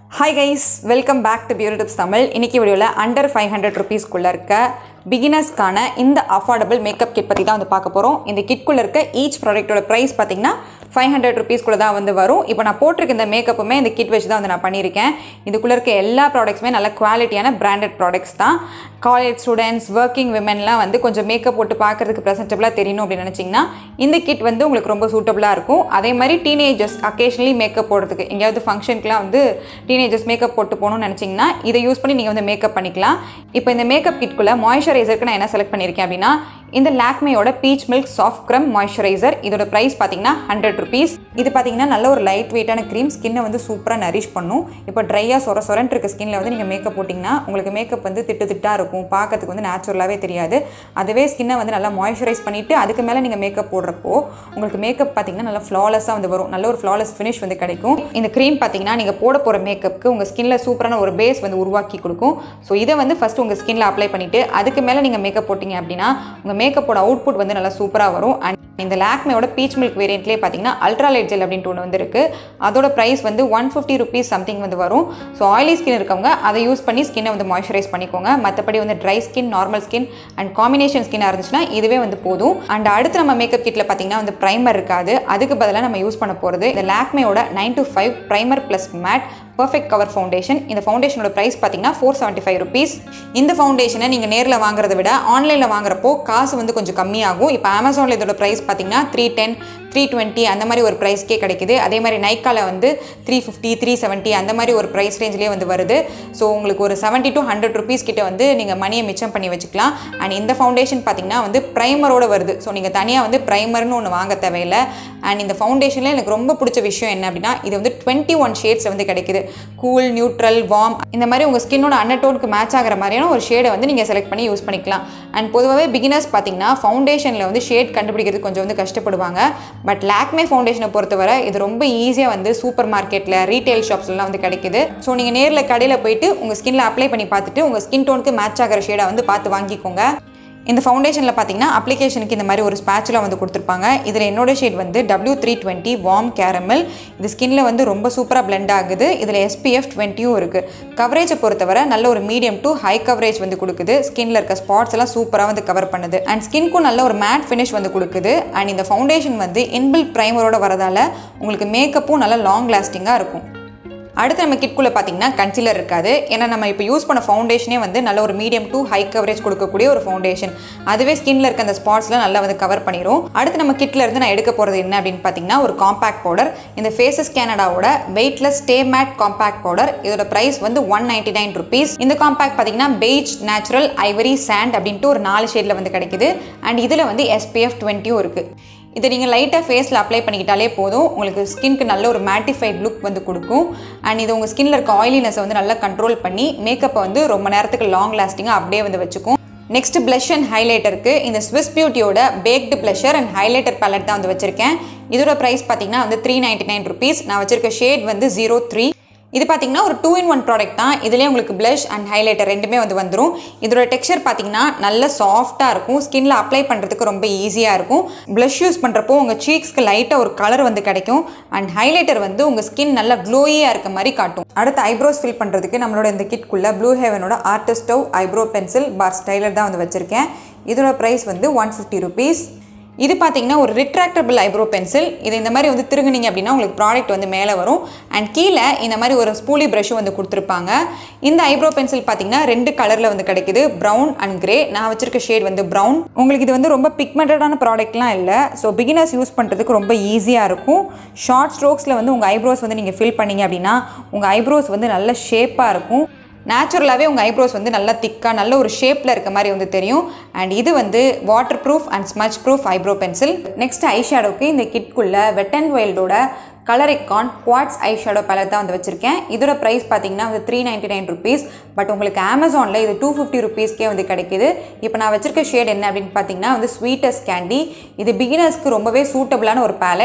hi guys welcome back to பியூரி tips Tamil இன்னைக்கு வீடியோவில் அண்டர் ஃபைவ் ஹண்ட்ரட் ருபீஸ்க்குள்ளே இருக்க பிகினர்ஸ்க்கான இந்த அஃபோர்டபுள் மேக்கப் கிட் பற்றி தான் வந்து பார்க்க போகிறோம் இந்த கிட்குள்ளே இருக்க ஈச் ப்ராடக்ட்டோட ப்ரைஸ் பார்த்தீங்கன்னா ஃபைவ் ஹண்ட்ரட் ருபீஸ்க்குள்ளே தான் வந்து வரும் இப்போ நான் போட்டிருக்க இந்த மேக்கப்புமே இந்த கிட் வச்சு தான் வந்து நான் பண்ணியிருக்கேன் இதுக்குள்ளே இருக்க எல்லா ப்ராடக்ட்ஸுமே நல்ல குவாலிட்டியான பிராண்டட் ப்ராடக்ட்ஸ் தான் காலேஜ் ஸ்டூடெண்ட்ஸ் ஒர்க்கிங் விமென்லாம் வந்து கொஞ்சம் மேக்கப் போட்டு பார்க்கறதுக்கு ப்ரெசென்டபுளாக தெரியணும் அப்படின்னு நினச்சிங்கன்னா இந்த கிட் வந்து உங்களுக்கு ரொம்ப சூட்டபுளாக இருக்கும் அதே மாதிரி டீனேஜர்ஸ் அக்கேஷனலி மேக்கப் போடுறதுக்கு எங்கேயாவது ஃபங்க்ஷனுக்குலாம் வந்து டீனேஜர்ஸ் மேக்கப் போட்டு போகணும்னு நினச்சிங்கன்னா இதை யூஸ் பண்ணி நீங்கள் வந்து மேக்கப் பண்ணிக்கலாம் இப்போ இந்த மேக்கப் கிட்குள்ளே மாய்ஸ்சரைசருக்கு நான் என்ன செலக்ட் பண்ணியிருக்கேன் அப்படின்னா இந்த லாக்மேயோட peach milk soft creme moisturiser இதோட ப்ரைஸ் பார்த்தீங்கன்னா ஹண்ட்ரட் ருபீஸ் இது பார்த்தீங்கன்னா நல்ல ஒரு லைட் வெயிட்டான க்ரீம் ஸ்கின்னை வந்து சூப்பராக நரிஷ் பண்ணும் இப்போ ட்ரையாக சொர சொரன்ட்டு இருக்க ஸ்கின்ல வந்து நீங்கள் மேக்கப் போட்டிங்கன்னா உங்களுக்கு மேக்கப் வந்து திட்டு திட்டாக இருக்கும் பார்க்கறதுக்கு வந்து நேச்சுரலாகவே தெரியாது அதுவே ஸ்கின்னை வந்து நல்லா மாய்ஸ்சரைஸ் பண்ணிவிட்டு அதுக்கு மேலே நீங்கள் மேக்கப் போடுறப்போ உங்களுக்கு மேக்கப் பார்த்தீங்கன்னா நல்லா ஃப்ளாலெஸ்ஸாக வந்து வரும் நல்ல ஒரு ஃப்ளாலெஸ் ஃபினிஷ் வந்து கிடைக்கும் இந்த க்ரீம் பார்த்தீங்கன்னா நீங்கள் போட போகிற மேக்கப்புக்கு உங்கள் ஸ்கின்ல சூப்பரான ஒரு பேஸ் வந்து உருவாக்கி கொடுக்கும் ஸோ இதை வந்து ஃபஸ்ட்டு உங்கள் ஸ்கின்ல அப்ளை பண்ணிவிட்டு அதுக்கு மேலே நீங்கள் மேக்கப் போட்டிங்க அப்படின்னா உங்கள் மேக்கப்போட அவுட்புட் வந்து நல்லா சூப்பராக வரும் அண்ட் இந்த லாக்மேயோட பீச் மில்க் வேரியண்ட்லேயே பார்த்தீங்கன்னா அல்ட்ரா லைட் ஜெல் அப்படின்ட்டு ஒன்று வந்து இருக்கு அதோட ப்ரைஸ் வந்து ஒன் ஃபிஃப்டி ருபீஸ் சம்திங் வந்து வரும் ஸோ ஆயிலி ஸ்கின் இருக்கவங்க அதை யூஸ் பண்ணி ஸ்கின்னை வந்து மாய்ஸ்சரைஸ் பண்ணிக்கோங்க மற்றபடி வந்து dry skin normal skin and combination ஸ்கின்னாக இருந்துச்சுன்னா இதுவே வந்து போதும் அண்ட் அடுத்து நம்ம மேக்கப் கிட்டில் பார்த்தீங்கன்னா வந்து ப்ரைமர் இருக்காது அதுக்கு பதிலாக நம்ம யூஸ் பண்ண போகிறது இந்த லாக்மேயோட nine to five primer plus matte perfect cover foundation இந்த ஃபவுண்டேஷனோட ப்ரைஸ் பார்த்தீங்கன்னா ஃபோர் செவன்ட்டி ஃபைவ் ருபீஸ் இந்த ஃபவுண்டேஷனை நீங்கள் நேரில் வாங்குறத விட ஆன்லைனில் வாங்குறப்போ காசு வந்து கொஞ்சம் கம்மியாகும் இப்போ அமேசானில் இதோட ப்ரைஸ் பார்த்தீங்கன்னா த்ரீ டென் த்ரீ டுவெண்ட்டி அந்த மாதிரி ஒரு ப்ரைஸ்க்கே கிடைக்குது அதே மாதிரி நைக்காவில் வந்து த்ரீ ஃபிஃப்டி த்ரீ செவன்ட்டி அந்த மாதிரி ஒரு ப்ரைஸ் ரேஞ்சிலே வந்து வருது ஸோ உங்களுக்கு ஒரு செவன்ட்டி டு ஹண்ட்ரட் ருபீஸ் கிட்ட வந்து நீங்கள் மணியை மிச்சம் பண்ணி வச்சுக்கலாம் அண்ட் இந்த ஃபவுண்டேஷன் பார்த்தீங்கன்னா வந்து ப்ரைமரோட வருது ஸோ நீங்கள் தனியாக வந்து ப்ரைமர்னு ஒன்று வாங்க தேவையில்லை அண்ட் இந்த ஃபவுண்டேஷனில் எனக்கு ரொம்ப பிடிச்ச விஷயம் என்ன அப்படின்னா இது வந்து டுவெண்ட்டி ஒன் ஷேட்ஸ் வந்து கிடைக்குது கூல் நியூட்ரல் வார்ம் இந்த மாதிரி உங்கள் ஸ்கின்னோட அன்னட்டோனுக்கு மேட்ச் ஆகிற மாதிரியான ஒரு ஷேடை வந்து நீங்கள் செலக்ட் பண்ணி யூஸ் பண்ணிக்கலாம் அண்ட் பொதுவாகவே பிகினர்ஸ் பார்த்தீங்கன்னா ஃபவுண்டேஷனில் வந்து ஷேட் கண்டுபிடிக்கிறது கொஞ்சம் வந்து கஷ்டப்படுவாங்க பட் லாக்மே ஃபவுண்டேஷனை பொறுத்தவரை இது ரொம்ப ஈஸியாக வந்து சூப்பர் மார்க்கெட்டில் ரீட்டைல் ஷாப்ஸ்லாம் வந்து கிடைக்குது ஸோ நீங்கள் நேரில் கடையில் போயிட்டு உங்கள் ஸ்கின்ல அப்ளை பண்ணி பார்த்துட்டு உங்கள் ஸ்கின் டோனுக்கு மேட்ச் ஆகிற ஷேடை வந்து பார்த்து வாங்கிக்கோங்க இந்த ஃபவுண்டேஷனில் பார்த்தீங்கன்னா அப்ளிகேஷனுக்கு இந்த மாதிரி ஒரு ஸ்பேச்சுலாம் வந்து கொடுத்துருப்பாங்க இதில் என்னோட ஷேட் வந்து W three twenty warm caramel இது ஸ்கின்ல வந்து ரொம்ப சூப்பராக பிளெண்ட் ஆகுது இதில் எஸ்பிஎஃப் டுவெண்ட்டியும் இருக்குது கவரேஜை பொறுத்தவரை நல்ல ஒரு மீடியம் டு ஹை கவரேஜ் வந்து கொடுக்குது ஸ்கின்ல இருக்க ஸ்பாட்ஸ் எல்லாம் சூப்பராக வந்து கவர் பண்ணுது அண்ட் ஸ்கின்க்கும் நல்ல ஒரு மேட் ஃபினிஷ் வந்து கொடுக்குது அண்ட் இந்த ஃபவுண்டேஷன் வந்து இன்பில் ப்ரைமரோட வரதால உங்களுக்கு மேக்கப்பும் நல்லா லாங் லாஸ்டிங்காக இருக்கும் அடுத்து நம்ம கிட்குள்ளே பார்த்தீங்கன்னா கன்சிலர் இருக்காது ஏன்னா நம்ம இப்போ யூஸ் பண்ண ஃபவுண்டேஷனே வந்து நல்ல ஒரு மீடியம் டு ஹை கவரேஜ் கொடுக்கக்கூடிய ஒரு ஃபவுண்டேஷன் அதுவே ஸ்கின்ல இருக்க அந்த ஸ்பாட்ஸ்லாம் நல்லா வந்து கவர் பண்ணிடும் அடுத்து நம்ம கிட்ல இருந்து நான் எடுக்க போகிறது என்ன அப்படின்னு பார்த்தீங்கன்னா ஒரு காம்பேக்ட் பவுடர் இந்த ஃபேஸஸ் கேனடாவோட weightless stay matte compact powder இதோட ப்ரைஸ் வந்து ஒன் நைன்டி நைன் ருபீஸ் இந்த காம்பேக்ட் பார்த்தீங்கன்னா பெய்ஜ் நேச்சுரல் ஐவரி சாண்ட் அப்படின்ட்டு ஒரு நாலு ஷேடில் வந்து கிடைக்குது அண்ட் இதில் வந்து எஸ்பிஎஃப் டுவெண்ட்டியும் இருக்குது இதை நீங்கள் லைட்டாக ஃபேஸில் அப்ளை பண்ணிக்கிட்டாலே போதும் உங்களுக்கு ஸ்கின்க்கு நல்ல ஒரு மேட்டிஃபைட் லுக் வந்து கொடுக்கும் அண்ட் இது உங்கள் ஸ்கின்ல இருக்க ஆயிலினஸை வந்து நல்லா கண்ட்ரோல் பண்ணி மேக்கப்பை வந்து ரொம்ப நேரத்துக்கு லாங் லாஸ்டிங்காக அப்படியே வந்து வச்சுக்கும் நெக்ஸ்ட் ப்ளஷ் அண்ட் ஹைலைட்டருக்கு இந்த ஸ்விஸ் பியூட்டியோட baked blusher and highlighter palette தான் வந்து வச்சுருக்கேன் இதோட ப்ரைஸ் பார்த்தீங்கன்னா வந்து த்ரீ நைன்ட்டி நைன் ருபீஸ் நான் வச்சிருக்க ஷேட் வந்து ஜீரோ த்ரீ இது பார்த்தீங்கன்னா ஒரு டூ இன் ஒன் ப்ராடக்ட் தான் இதுலேயே உங்களுக்கு ப்ளஷ் அண்ட் ஹைலைட்டர் ரெண்டுமே வந்து வந்துடும் இதோட டெக்ஸ்சர் பார்த்தீங்கன்னா நல்ல சாஃப்டாக இருக்கும் ஸ்கின்ல அப்ளை பண்ணுறதுக்கு ரொம்ப ஈஸியாக இருக்கும் ப்ளஷ் யூஸ் பண்ணுறப்போ உங்கள் சீக்ஸ்க்கு லைட்டாக ஒரு கலர் வந்து கிடைக்கும் அண்ட் ஹைலைட்டர் வந்து உங்கள் ஸ்கின் நல்லா க்ளோயியாக இருக்க மாதிரி காட்டும் அடுத்து ஐப்ரோஸ் ஃபில் பண்ணுறதுக்கு நம்மளோட இந்த கிட்குள்ளே ப்ளூ ஹெவனோட ஆர்டிஸ்டவ் ஐப்ரோ பென்சில் பார் ஸ்டைலர் தான் வந்து வச்சுருக்கேன் இதோட ப்ரைஸ் வந்து ஒன் ஃபிஃப்டி ருபீஸ் இது பார்த்தீங்கன்னா ஒரு ரிட்ராக்டபிள் ஐப்ரோ பென்சில் இது இந்த மாதிரி வந்து திருகுனீங்க அப்படின்னா உங்களுக்கு ப்ராடக்ட் வந்து மேலே வரும் அண்ட் கீழே இந்த மாதிரி ஒரு ஸ்பூலி ப்ரஷ்ஷும் வந்து கொடுத்துருப்பாங்க இந்த ஐப்ரோ பென்சில் பார்த்தீங்கன்னா ரெண்டு கலரில் வந்து கிடைக்குது ப்ரௌன் அண்ட் கிரே நான் வச்சிருக்க ஷேட் வந்து ப்ரௌன் உங்களுக்கு இது வந்து ரொம்ப பிக்மெண்டடான ப்ராடக்ட்லாம் இல்லை ஸோ பிகினர்ஸ் யூஸ் பண்ணுறதுக்கு ரொம்ப ஈஸியாக இருக்கும் ஷார்ட் ஸ்ட்ரோக்ஸில் வந்து உங்கள் ஐப்ரோஸ் வந்து நீங்கள் ஃபில் பண்ணீங்க அப்படின்னா உங்கள் ஐப்ரோஸ் வந்து நல்ல ஷேப்பாக இருக்கும் நேச்சுரலாகவே உங்கள் ஐப்ரோஸ் வந்து நல்லா திக்காக நல்ல ஒரு ஷேப்பில் இருக்க மாதிரி வந்து தெரியும் அண்ட் இது வந்து waterproof and smudge proof eyebrow pencil next eye ஷேடோக்கு இந்த கிட்குள்ளே வெட் அண்ட் வைல்டோட color icon quads eye shadow palette தான் வந்து வச்சுருக்கேன் இதோட ப்ரைஸ் பார்த்தீங்கன்னா வந்து three ninety nine rupees but உங்களுக்கு அமேசானில் இது டூ ஃபிஃப்டி ருபீஸ்க்கே வந்து கிடைக்குது இப்போ நான் வச்சிருக்க ஷேட் என்ன அப்படின்னு பார்த்தீங்கன்னா வந்து ஸ்வீட்டஸ்ட் கேண்டி இது பிகினர்ஸ்க்கு ரொம்பவே சூட்டபிளான ஒரு பேலட்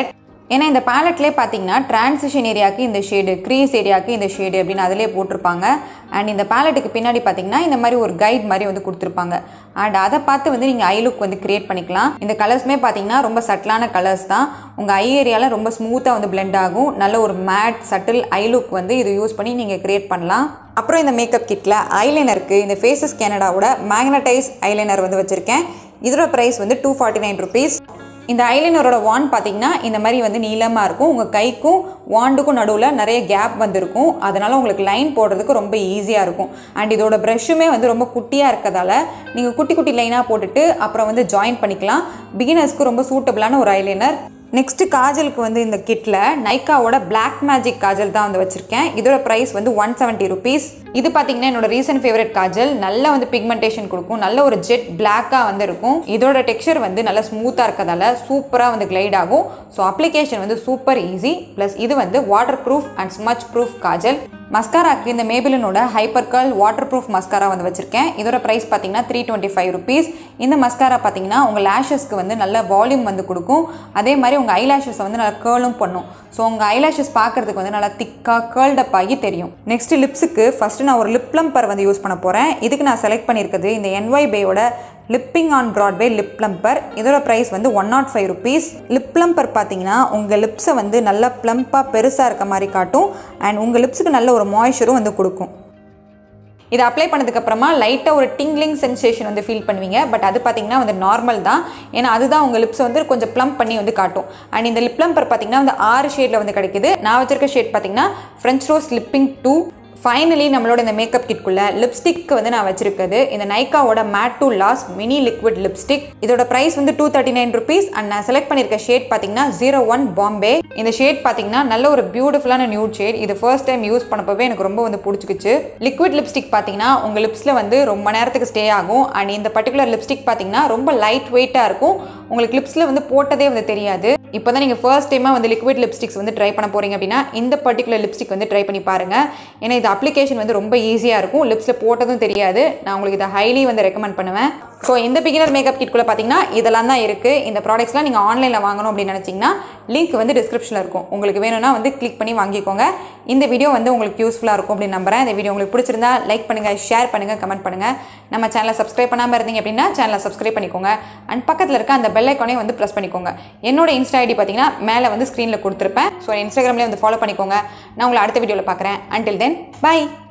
ஏன்னா இந்த பேலட்லேயே பார்த்தீங்கன்னா டிரான்சிஷன் ஏரியாவுக்கு இந்த ஷேடு க்ரீஸ் ஏரியாவுக்கு இந்த ஷேடு அப்படின்னு அதிலே போட்டிருப்பாங்க அண்ட் இந்த பேலட்டுக்கு பின்னாடி பார்த்தீங்கன்னா இந்த மாதிரி ஒரு கைட் மாதிரி வந்து கொடுத்துருப்பாங்க அண்ட் அதை பார்த்து வந்து நீங்கள் ஐ லுக் வந்து கிரியேட் பண்ணிக்கலாம் இந்த கலர்ஸுமே பார்த்தீங்கன்னா ரொம்ப சட்டிலான கலர்ஸ் தான் உங்கள் ஐ ஏரியாவில் ரொம்ப ஸ்மூத்தாக வந்து பிளெண்ட் ஆகும் நல்ல ஒரு மேட் சட்டில் ஐ லுக் வந்து இது யூஸ் பண்ணி நீங்கள் கிரியேட் பண்ணலாம் அப்புறம் இந்த மேக்கப் கிட்டில் ஐலைனருக்கு இந்த ஃபேஸஸ் கேனடாவோட மேக்னடைஸ் ஐலைனர் வந்து வச்சுருக்கேன் இதோட ப்ரைஸ் வந்து டூ ஃபார்ட்டி நைன் ருபீஸ் இந்த ஐலைனரோட வாண்ட் பார்த்தீங்கன்னா இந்த மாதிரி வந்து நீளமாக இருக்கும் உங்கள் கைக்கும் வாண்டுக்கும் நடுவில் நிறைய கேப் வந்திருக்கும் அதனால் உங்களுக்கு லைன் போடுறதுக்கு ரொம்ப ஈஸியாக இருக்கும் அண்ட் இதோட ப்ரஷ்ஷுமே வந்து ரொம்ப குட்டியாக இருக்கிறதால நீங்கள் குட்டி குட்டி லைனாக போட்டுட்டு அப்புறம் வந்து ஜாயின் பண்ணிக்கலாம் பிகினர்ஸ்க்கு ரொம்ப சூட்டபிளான ஒரு ஐலைனர் நெக்ஸ்ட்டு காஜலுக்கு வந்து இந்த கிட்டில் நைக்காவோட Black மேஜிக் காஜல் தான் வந்து வச்சுருக்கேன் இதோட ப்ரைஸ் வந்து ஒன் செவன்ட்டி ருபீஸ் இது பார்த்தீங்கன்னா என்னோட ரீசன்ட் ஃபேவரட் காஜல் நல்ல வந்து பிக்மெண்டேஷன் கொடுக்கும் நல்ல ஒரு ஜெட் பிளாக்காக வந்து இருக்கும் இதோட டெக்ஸ்சர் வந்து நல்ல ஸ்மூத்தாக இருக்கிறதால சூப்பராக வந்து கிளைட் ஆகும் ஸோ அப்ளிகேஷன் வந்து சூப்பர் ஈஸி ப்ளஸ் இது வந்து waterproof and smudge proof kajal மஸ்காராக்கு இந்த மேபிலனோட hyper curl waterproof mascara வந்து வச்சுருக்கேன் இதோட ப்ரைஸ் பார்த்தீங்கன்னா த்ரீ டுவெண்ட்டி ஃபைவ் ருபீஸ் இந்த மஸ்காரா பார்த்தீங்கன்னா உங்கள் லேஷஸ்க்கு வந்து நல்ல வால்யூம் வந்து கொடுக்கும் அதே மாதிரி உங்கள் ஐலாஷஸை வந்து நல்லா கேர்லும் பண்ணும் ஸோ உங்கள் ஐலாஷஸ் பார்க்கறதுக்கு வந்து நல்லா திக்காக கேர்ல்டப் ஆகி தெரியும் நெக்ஸ்ட் லிப்ஸுக்கு ஃபஸ்ட்டு நான் ஒரு லிப் ப்ளம்பர் வந்து யூஸ் பண்ண போகிறேன் இதுக்கு நான் செலக்ட் பண்ணியிருக்கிறது இந்த என்ஒய் பேயோட lipping on Broadway lip plumper இதோட ப்ரைஸ் வந்து one nought five rupees lip plumper பார்த்தீங்கன்னா உங்கள் லிப்ஸை வந்து நல்லா ப்ளம்பாக பெருசாக இருக்க மாதிரி காட்டும் அண்ட் உங்கள் லிப்ஸுக்கு நல்ல ஒரு மாய்ஸ்சரும் வந்து கொடுக்கும் இதை அப்ளை பண்ணதுக்கப்புறமா லைட்டாக ஒரு டிங்லிங் சென்சேஷன் வந்து ஃபீல் பண்ணுவீங்க பட் அது பார்த்தீங்கன்னா வந்து நார்மல் தான் ஏன்னா அதுதான் உங்கள் லிப்ஸை வந்து கொஞ்சம் ப்ளம்ப் பண்ணி வந்து காட்டும் அண்ட் இந்த லிப் ப்ளம்பர் பார்த்தீங்கன்னா வந்து ஆறு ஷேடில் வந்து கிடைக்குது நான் வச்சிருக்க ஷேட் பார்த்தீங்கன்னா French rose lipping two finally நம்மளோட இந்த மேக்கப் கிட்குள்ள லிப்ஸ்டிக் வந்து நான் வச்சிருக்கிறது இந்த நைக்காவோட matte to last mini liquid lipstick இதோட ப்ரைஸ் வந்து two thirty nine rupees and நான் செலக்ட் பண்ணியிருக்க ஷேட் பார்த்தீங்கன்னா ஜீரோ ஒன் பாம்பே இந்த ஷேட் பார்த்தீங்கன்னா நல்ல ஒரு பியூட்டிஃபுல்லான நியூட் ஷேட் இது ஃபர்ஸ்ட் டைம் யூஸ் பண்ணப்பவே எனக்கு ரொம்ப வந்து பிடிச்சிக்கிச்சு லிக்விட் லிப்ஸ்டிக் பார்த்தீங்கன்னா உங்கள் லிப்ஸில் வந்து ரொம்ப நேரத்துக்கு ஸ்டே ஆகும் அண்ட் இந்த பர்டிகுலர் லிப்ஸ்டிக் பார்த்தீங்கன்னா ரொம்ப லைட் வெயிட்டாக இருக்கும் உங்களுக்கு லிப்ஸில் வந்து போட்டதே வந்து தெரியாது இப்போ தான் நீங்கள் ஃபர்ஸ்ட் டைமாக வந்து லிக்விட் லிப்ஸ்டிக்ஸ் வந்து ட்ரை பண்ண போகிறீங்க அப்படின்னா இந்த பர்டிகுலர் லிப்ஸ்டிக் வந்து ட்ரை பண்ணி பாருங்கள் ஏன்னா இது அப்ளிகேஷன் வந்து ரொம்ப ஈஸியாக இருக்கும் லிப்ஸில் போட்டதும் தெரியாது நான் உங்களுக்கு இதை ஹைலி வந்து ரெக்கமெண்ட் பண்ணுவேன் ஸோ இந்த பிகினர் மேக்கப் கிட்குள்ளே பார்த்தீங்கன்னா இதெல்லாம் தான் இருக்குது இந்த ப்ராடக்ட்ஸ்லாம் நீங்கள் ஆன்லைனில் வாங்கணும் அப்படின்னு நினச்சிங்கன்னா லிங்க் வந்து டிஸ்கிரிப்ஷனில் இருக்கும் உங்களுக்கு வேணும்னா வந்து கிளிக் பண்ணி வாங்கிக்கோங்க இந்த வீடியோ வந்து உங்களுக்கு யூஸ்ஃபுல்லாக இருக்கும் அப்படின்னு நம்புறேன் இந்த வீடியோ உங்களுக்கு பிடிச்சிருந்தா லைக் பண்ணுங்கள் ஷேர் பண்ணுங்கள் கமெண்ட் பண்ணுங்கள் நம்ம சேனலை சப்ஸ்கிரைப் பண்ணாமல் இருந்தீங்க அப்படின்னா சேனலை சப்ஸ்கிரைப் பண்ணிக்கோங்க அண்ட் பக்கத்தில் இருக்க அந்த பெல் ஐக்கானே வந்து ப்ரெஸ் பண்ணிக்கோங்க என்னோட இன்ஸ்டா ஐடி பார்த்தீங்கன்னா மேலே வந்து ஸ்க்ரீனில் கொடுத்துருப்பேன் ஸோ இன்ஸ்டாகிராம்லேயே வந்து ஃபாலோ பண்ணிக்கோங்க நான் உங்களை அடுத்த வீடியோவில் பார்க்குறேன் அண்டில் தென் பை